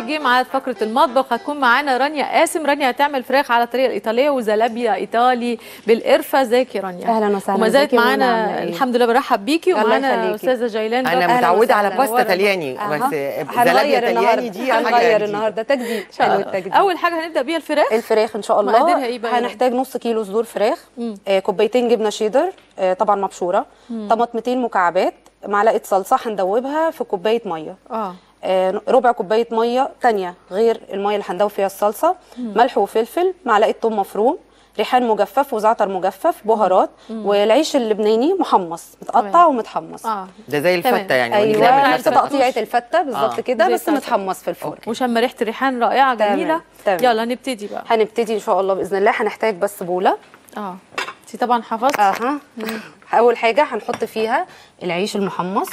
جه ميعاد فقره المطبخ هتكون معانا رانيا قاسم رانيا هتعمل فراخ على الطريقه الايطاليه وزلابيا ايطالي بالقرفه ازيك يا رانيا أهلاً وسهلاً. وما زالت ازيك يا منى، معانا عاملة إيه؟ الحمد لله برحب بيكي الله ومعانا يخليكي. استاذه جيلان انا دكتور. متعوده على وسهلاً. باستا طلياني أها. بس زلابيا هنغير طلياني النهارده دي حاجه هنغير جديدة. النهارده تجديد إن شاء حلو الله. التجديد اول حاجه هنبدا بيها الفراخ الفراخ ان شاء الله مقاديرها إيه بقى؟ هنحتاج نص كيلو صدور فراخ آه كوبايتين جبنه شيدر آه طبعا مبشوره طماطمتين مكعبات معلقه صلصه هندوبها في كوبايه ميه اه آه، ربع كوبايه ميه تانية غير الميه اللي هندوب فيها الصلصه ملح وفلفل معلقه ثوم مفروم ريحان مجفف وزعتر مجفف بهارات والعيش اللبناني محمص متقطع تمام. ومتحمص اه ده زي تمام. الفته يعني ايوه بنعمل نفس فتة. تقطيعه الفته بالظبط آه. كده زي بس بتاعت- متحمص في الفرن وشم ريحه ريحان رائعه تمام. جميله تمام. يلا نبتدي بقى هنبتدي ان شاء الله باذن الله هنحتاج بس بوله اه انت طبعا حفظت اها اول حاجه هنحط فيها العيش المحمص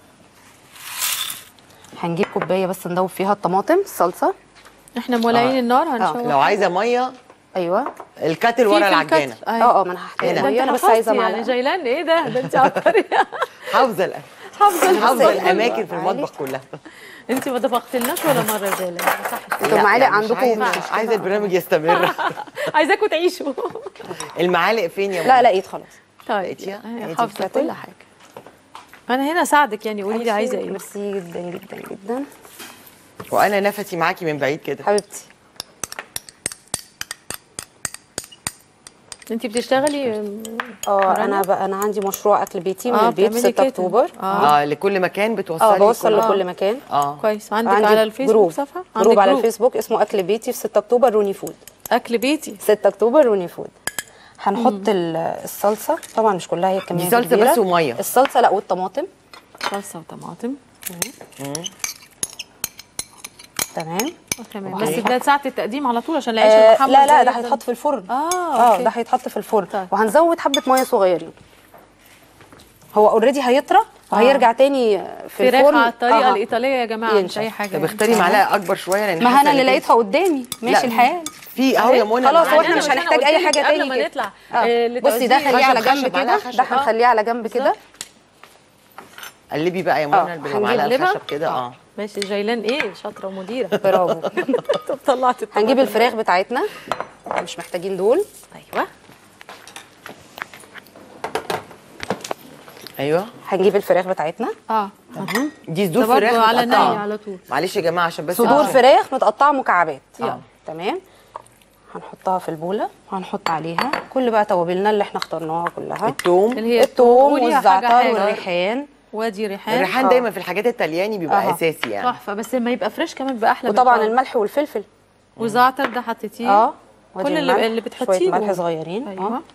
هنجيب كوبايه بس ندوب فيها الطماطم الصلصه احنا مولعين آه. النار هنشوح لو عايزه ميه ايوه الكاتل في- ورا في العجانه الكتف. أيوة. اه اه ما انا هحتاج هنا. ده ميه انت انا بس حفظتي عايزه يعني معلقه جيلان ايه ده ده انت عبقريه حافظه الأ- حافظه حافظه بس- الاماكن في عالي. المطبخ كلها انت ما طبختلناش ولا مره يا جيلان صح انتوا لا، معالق يعني مش عندكم عايزة- مش عايزه كده؟ البرنامج يستمر عايزاكم تعيشوا المعالق فين يا لا منى؟ لقيت خلاص طيب لقيتيها؟ هي لقيتي حافظه الكتل؟ كل حاجه انا هنا اساعدك يعني قولي لي عايزه ايه ميرسي جدا جدا جدا وانا نفسي معاكي من بعيد كده حبيبتي انت بتشتغلي اه رنا؟ انا بقى انا عندي مشروع اكل بيتي من آه، البيت بتعملي 6 كده. اكتوبر اه اه لكل مكان بتوصلي اه بوصل كل- لكل مكان اه كويس عندك عندي على الفيسبوك جروب صفحه جروب عندك على الفيسبوك اسمه اكل بيتي في 6 اكتوبر روني فود اكل بيتي 6 اكتوبر روني فود هنحط ال- الصلصه طبعا مش كلها هي كميه دي صلصة كبيرة. بس ومية. الصلصه لا والطماطم صلصه وطماطم تمام تمام أوكي. بس ده ساعه التقديم على طول عشان العيش آه المحمر لا لا زي ده ده. هيتحط في الفرن اه اه أوكي. ده هيتحط في الفرن طيب. وهنزود حبه ميه صغيرين هو اوريدي هيطرى وهيرجع تاني في فراخ الفرن على الطريقه آه. الايطاليه يا جماعه مش ينشف. اي حاجه طب يعني. اختاري معلقه اكبر شويه لان ما حاسة انا اللي إن لقيتها قدامي ماشي لا، الحال في اهو يا منى خلاص، هو معلقة. احنا مش أنا هنحتاج قلت اي لك حاجه قبل تاني ما كده. نطلع آه. آه، بصي ده لتوزيع- خليه على خشب، جنب خشب، كده معلقة خشب. ده هنخليه على جنب كده قلبي بقى يا آه، منى بالمعلقه هنجيبها؟ الخشب كده اه ماشي جيلان ايه شاطره ومديره برافو طب طلعت الطماطم. هنجيب الفراخ بتاعتنا مش محتاجين دول ايوه ايوه هنجيب الفراخ بتاعتنا اه دي صدور ده برضه فراخ على متقطعة. ني على طول معلش يا جماعه عشان بس صدور عشان- فراخ متقطعه مكعبات يلا. تمام هنحطها في البوله وهنحط عليها كل بقى توابلنا اللي احنا اخترناها كلها التوم اللي هي الثوم قولي حاجة والزعتر حاجة. والريحان وادي ريحان الريحان آه. دايما في الحاجات التالياني بيبقى أها. اساسي يعني تحفه بس لما يبقى فريش كمان بيبقى احلى وطبعا بالطعم. الملح والفلفل وزعتر ده حطيتيه اه وادي كل اللي الملح. اللي بتحطيه شويه ملح جوه. صغيرين ايوه اه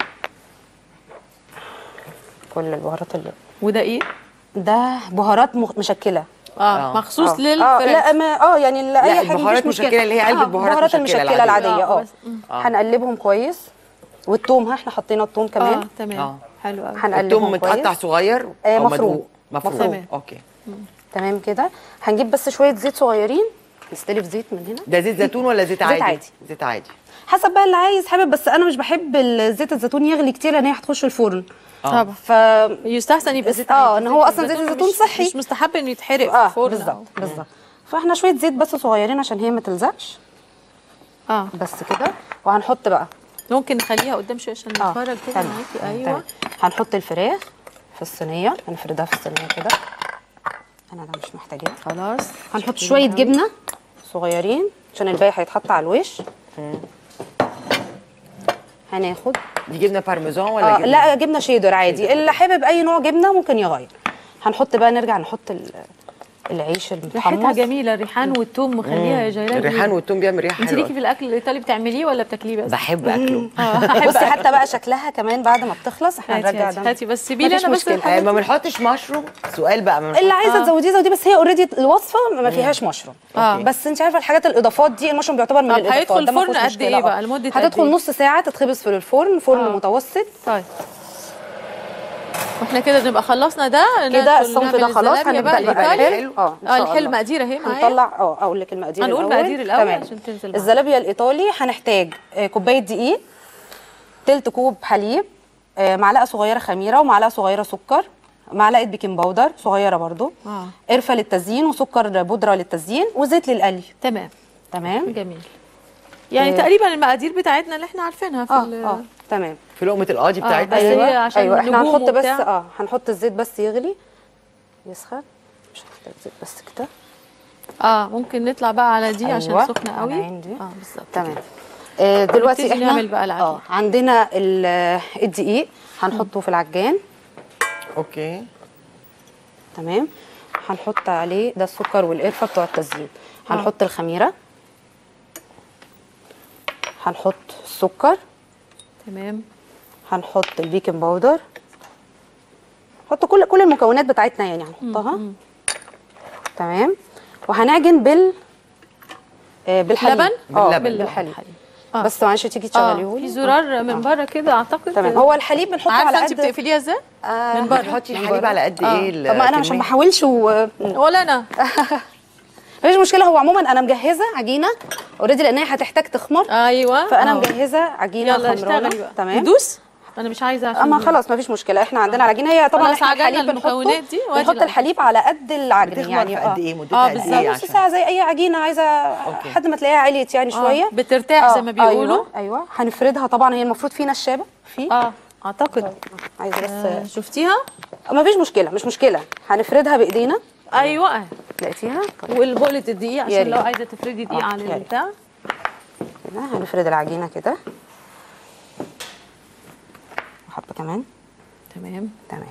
كل البهارات اللي وده ايه ده بهارات مخ- مشكله اه, آه. مخصوص اه للفراخ لا ما اه يعني لاي لا، حاجه البهارات مفيش مشكله مشكلة اللي هي علبة آه، بهارات البهارات مشكلة المشكله العادية. العاديه آه، اه بس- هنقلبهم كويس والثوم ها احنا حطينا الثوم اه كمان تمام آه. حلو قوي التوم هنقلبهم متقطع كويس صغير آه، أو مفروم. مدقوق مفروم تمام. اوكي تمام كده هنجيب بس شويه زيت صغيرين نستلف زيت من هنا ده زيت زيتون ولا زيت عادي عادي. زيت عادي حسب بقى اللي عايز حابب بس انا مش بحب ال- زيت الزيتون يغلي كتير لان هي هتخش الفرن طبعا ف يستحسن يبقى بس- زيت آه، عادي. إن هو أصلاً زيت الزيتون مش- صحي. مش مستحب انه يتحرق في اه الفرن بالظبط بالظبط فاحنا شويه زيت بس صغيرين عشان هي ما تلزقش اه بس كده وهنحط بقى ممكن نخليها قدام شويه عشان اه نتفرج كده تمام. معاكي تمام. ايوه هنحط الفراخ في الصينيه هنفردها في الصينيه كده انا ده مش محتاجاه خلاص هنحط شويه جبنه صغيرين عشان الباقي هيتحط على الوش هناخد دي جبنه بارميزان ولا آه جبنه لا جبنه شيدر عادي اللي حابب اي نوع جبنه ممكن يغير هنحط بقى نرجع نحط ال- العيش ريحتها المتحمص جميله الريحان والثوم مخليها يا جيلان الريحان والثوم بيعمل ريحه انت حلوه ليكي في الاكل الايطالي بتعمليه ولا بتاكليه بس؟ بحب اكله بصي حتى بقى شكلها كمان بعد ما بتخلص احنا هاتي هنرجع هاتي, ده هاتي بس سيبي لي مفيش انا بس مشكلة. آه، الحاجات ما دي. بنحطش مشروم سؤال بقى ما اللي عايزه آه. تزوديه زوديه بس هي اوريدي الوصفه ما فيهاش مشروم آه. بس انت عارفه الحاجات الاضافات دي المشروم بيعتبر من طب الاضافات هيدخل ده ما الفرن فيهوش قد إيه مشكلة. بقى؟ آه. لمدة قد هتدخل إيه؟ نص ساعه تتخبز في الفرن فرن آه. متوسط طيب واحنا كده نبقى خلصنا ده كده ندخل الصنف نعمل ده خلاص الزلابية هنبدا بقى بقى الايطالي الحلو اه إن اه شاء الحلو الله. مقادير اهي معايا هنطلع اه اقول لك المقادير هنقول الاول مقادير الأول تمام. عشان تنزل معانا. الزلابيه الايطالي هنحتاج آه، كوبايه دقيق تلت كوب حليب آه، معلقه صغيره خميره ومعلقه صغيره سكر معلقه بيكنج باودر صغيره برضو اه قرفه للتزيين وسكر بودره للتزيين وزيت للقلي تمام تمام جميل يعني إيه. تقريبا المقادير بتاعتنا اللي احنا عارفينها في اه ال- اه تمام في لقمه القاضي آه، بتاعتنا بس أيوة. هي عشان ايوه احنا نجوم هنحط بس وبتاع. اه هنحط الزيت بس يغلي يسخن مش هنحتاج زيت بس كده اه ممكن نطلع بقى على دي عشان أيوة، سخنه على قوي العين دي. اه بالظبط تمام آه دلوقتي نبتدي احنا نعمل بقى العجين. اه عندنا ال- الدقيق هنحطه في العجان اوكي تمام هنحط عليه ده السكر والقرفه بتوع التزيين هنحط الخميره هنحط السكر تمام هنحط البيكنج باودر نحط كل كل المكونات بتاعتنا يعني هنحطها تمام وهنعجن بال آه بالحليب لبن؟ اه باللبن. بالحليب آه. بس معلش تيجي اه تشغليه في زرار من بره كده اعتقد تمام هو الحليب بنحطه على عارفه انت قد بتقفليها ازاي؟ آه من بره. بتحطي من الحليب بره. على قد آه. ايه طب ما انا عشان ما احاولش و... ولا انا مفيش مشكله هو عموما انا مجهزه عجينه اوريدي لان هي هتحتاج تخمر ايوه فانا آه. مجهزه عجينه يلا خمرانه اشتغلي بقى تمام ندوس انا مش عايزه عشان اما خلاص مفيش مشكله احنا عندنا العجينه هي طبعا خلاص احنا عجننا الحليب المكونات بنحطه دي وادي بنحط العجينة. الحليب على قد العجن بتخمر يعني في اه قد ايه مدتها آه، قد بالظبط. ايه نص عشان ساعه زي اي عجينه عايزه أوكي. لحد ما تلاقيها عليت يعني شويه آه. بترتاح زي ما آه، بيقولوا ايوه ايوه هنفردها طبعا هي المفروض في نشابه في اه اعتقد عايزه آه. بس شفتيها مفيش مشكله مش مشكله هنفردها بايدينا ايوه لقيتيها طيب والبقلة الدقيق يا عشان لو ريت. عايزه تفردي دقيق آه، على يا ريت. البتاع كده هنفرد العجينه كده وحبه كمان تمام تمام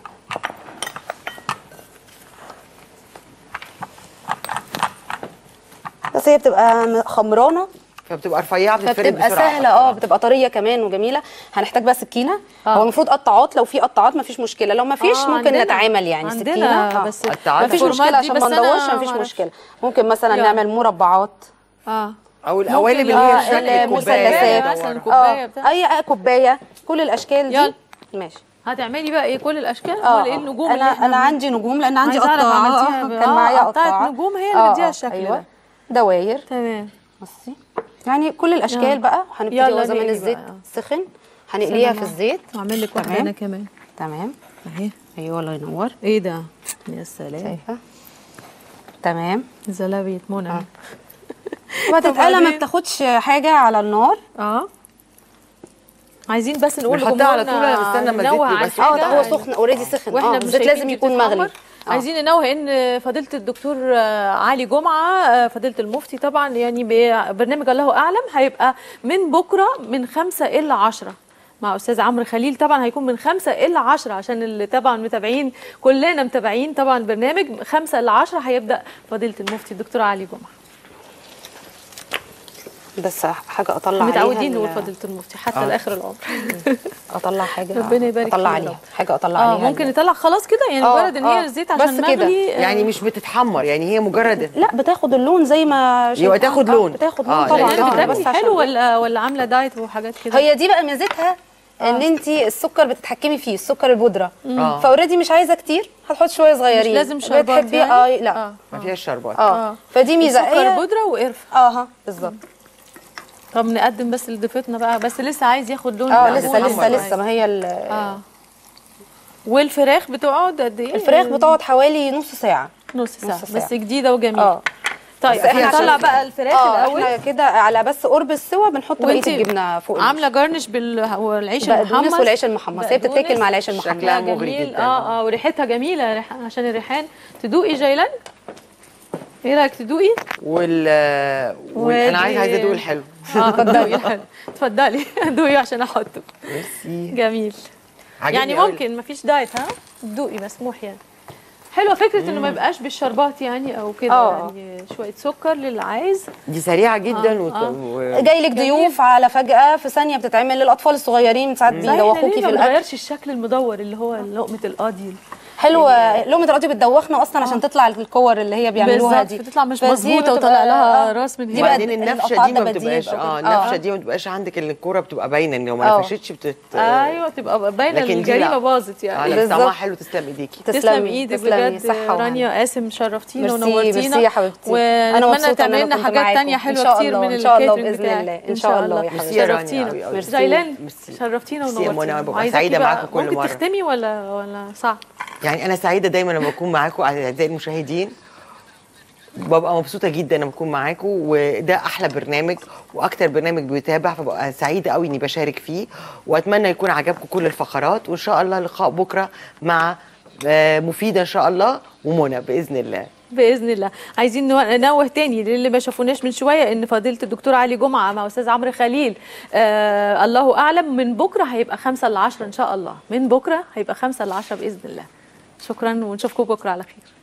بس هي بتبقى م- خمرانه فبتبقى رفيعه بتتفرد فبتبقى بسرعه سهله اه بتبقى طريه كمان وجميله هنحتاج بقى سكينه آه. هو المفروض قطعات لو في قطعات مفيش مشكله لو مفيش آه، ممكن عندنا- نتعامل يعني عندنا سكينه آه. بس قطعات مفيش الفورمات مشكله دي عشان ما بس أنا ندورش مفيش معرفش. مشكله ممكن مثلا يلا. نعمل مربعات اه او القوالب اللي ممكن هي آه، شكل الكوبايه المثلثات مثلا مثلا كوباية اه بتاع. اي آه، كوبايه كل الاشكال دي يلا. ماشي هتعملي بقى ايه كل الاشكال اه ولا ايه آه. النجوم انا اللي احنا انا عندي نجوم لان عندي عايزة أعرف قطاعه عملتيها آه، ب- كان آه، معايا قطعت قطاعه نجوم هي اللي مديها الشكل ده. دواير تمام بصي يعني كل الاشكال يلا. بقى هنبتدي يلا هو زمان نقلي الزيت بقى. سخن هنقليها في سلام. الزيت اعمل لك واحده تمام. انا كمان تمام اهي ايوه الله ينور ايه ده يا سلام شايفه تمام زلابيه منى ما تتقلى ما وبعدين؟ بتاخدش حاجه على النار اه عايزين بس نقول بنحطها على طول ولا لجمهورنا نستنى ما الزيت ننوه يبقى على سخن؟ اه حاجة. ده هو سخن اوريدي سخن واحنا اه مش الزيت شايفين لازم دي يكون بتتحمر. مغلي آه. عايزين ننوه ان فضيله الدكتور آه، علي جمعه آه، فضيله المفتي طبعا يعني ببرنامج الله اعلم هيبقى من بكره من خمسة الى عشرة مع استاذ عمرو خليل طبعا هيكون من خمسة الى عشرة عشان اللي طبعا متابعين كلنا متابعين طبعا البرنامج خمسة الى عشرة هيبدا فضيله المفتي الدكتور علي جمعه بس حاجه اطلع متعودين عليها نقول ال- فضيله المفتي حتى آه. لاخر العمر اطلع حاجه ربنا يبارك اطلع فيك يا عليها رب. حاجه اطلع اه عليها ممكن ال- نطلع خلاص كده يعني آه، مجرد ان هي آه. الزيت بس عشان كده. مغلي آه، يعني مش بتتحمر يعني هي مجرد لا بتاخد اللون زي ما يبقى شايفة. تاخد آه، لون. بتاخد آه، لون لا، طبعا أنت يعني آه، بتاكلي بس عشان- حلو ولا ولا عامله دايت وحاجات كده هي دي بقى ميزتها ان انت السكر بتتحكمي فيه السكر البودره آه. فاوريدي مش عايزه كتير هتحط شويه صغيرين مش لازم شربات بتحبي يعني؟ اه لا آه. ما فيهاش شربات اه فدي ميزه سكر هي بودره وقرفه اه ها بالظبط طب نقدم بس لضيفتنا بقى بس لسه عايز ياخد لون اه بقى لسه محمر لسه عايز. لسه ما هي ال- اه والفراخ بتقعد قد ايه الفراخ بتقعد حوالي نص ساعه نص ساعه, نص ساعة. بس جديده وجميله اه طيب بس إحنا هنطلع عشان- بقى الفراخ اه الاول احنا كده على بس قرب السوا بنحط بقيه وانتي الجبنه فوق الوش. عامله جرنش بالعيش بقدونس المحمص والعيش المحمص هي بتتاكل بقدونس. مع العيش المحمص شكلها لا، مغري جميل. جدا. اه اه وريحتها جميله ريح... عشان الريحان تدوقي جيلان ايه رايك تدوقي وال, وال... انا عايزه عايزه ادوق الحلو اه اتفضلي اتفضلي دوقي عشان احطه ميرسي جميل عجبني يعني أوي. ممكن مفيش دايت ها دوقي مسموح يعني حلوه فكره انه ما يبقاش بالشربات يعني او كده آه. يعني شويه سكر للي عايز دي سريعه جدا آه، وت... آه. و... جاي لك جميل. ضيوف على فجاه في ثانيه بتتعمل للاطفال الصغيرين ساعات صحيح بيدوخوكي ليه في ما الاكل بنغيرش الشكل المدور اللي هو لقمه القاضي حلوه لقمه القاضي بتدوخنا اصلا عشان تطلع الكور اللي هي بيعملوها بالظبط دي بتطلع مش فدي مظبوطه بتبقى- وطلع لها آه. راس من دي هنا بقى وبعدين النفشه القطعات دي ما دباديب بتبقاش أو اه كده. النفشه دي ما بتبقاش عندك ان الكوره بتبقى باينه ان لو ما آه. نفشتش بتت ايوه تبقى باينه لكن دي الجريمه لا. باظت اه يعني لا بس طعمها بالظبط. حلو تسلم ايديكي تسلم ايدك تسلمي بجد صحة وهنا. رانيا قاسم شرفتينا ميرسي ونورتينا ميرسي يا حبيبتي أنا ونتمنى مبسوطة إن تعملي أنا لنا كنت حاجات معاكم. تانية إن حلوه شاء كتير الله، من إن شاء الله الكاترينج بإذن بتاعك. الله. إن شاء الله يا حبيبتي. ميرسي يا رانيا شرفتينا أوي أوي. جيلان ميرسي. شرفتينا ميرسي يا منى، ونورتينا أنا ببقى عايزاكي سعيدة بقى- معاكم كل ممكن مرة. تختمي ولا ولا صعب يعني انا سعيده دايما لما اكون معاكم اعزائي المشاهدين ببقى مبسوطه جدا لما اكون معاكم وده احلى برنامج واكتر برنامج بيتابع فببقى سعيده قوي اني بشارك فيه واتمنى يكون عجبكم كل الفقرات وان شاء الله لقاء بكره مع آه، مفيده ان شاء الله ومنى باذن الله باذن الله عايزين نو- ننوه تاني للي ما شافوناش من شويه ان فضيله الدكتور علي جمعه مع استاذ عمرو خليل آه الله اعلم من بكره هيبقى خمسة ل 10 ان شاء الله من بكره هيبقى خمسة ل 10 باذن الله شكرا ونشوفكم بكره على خير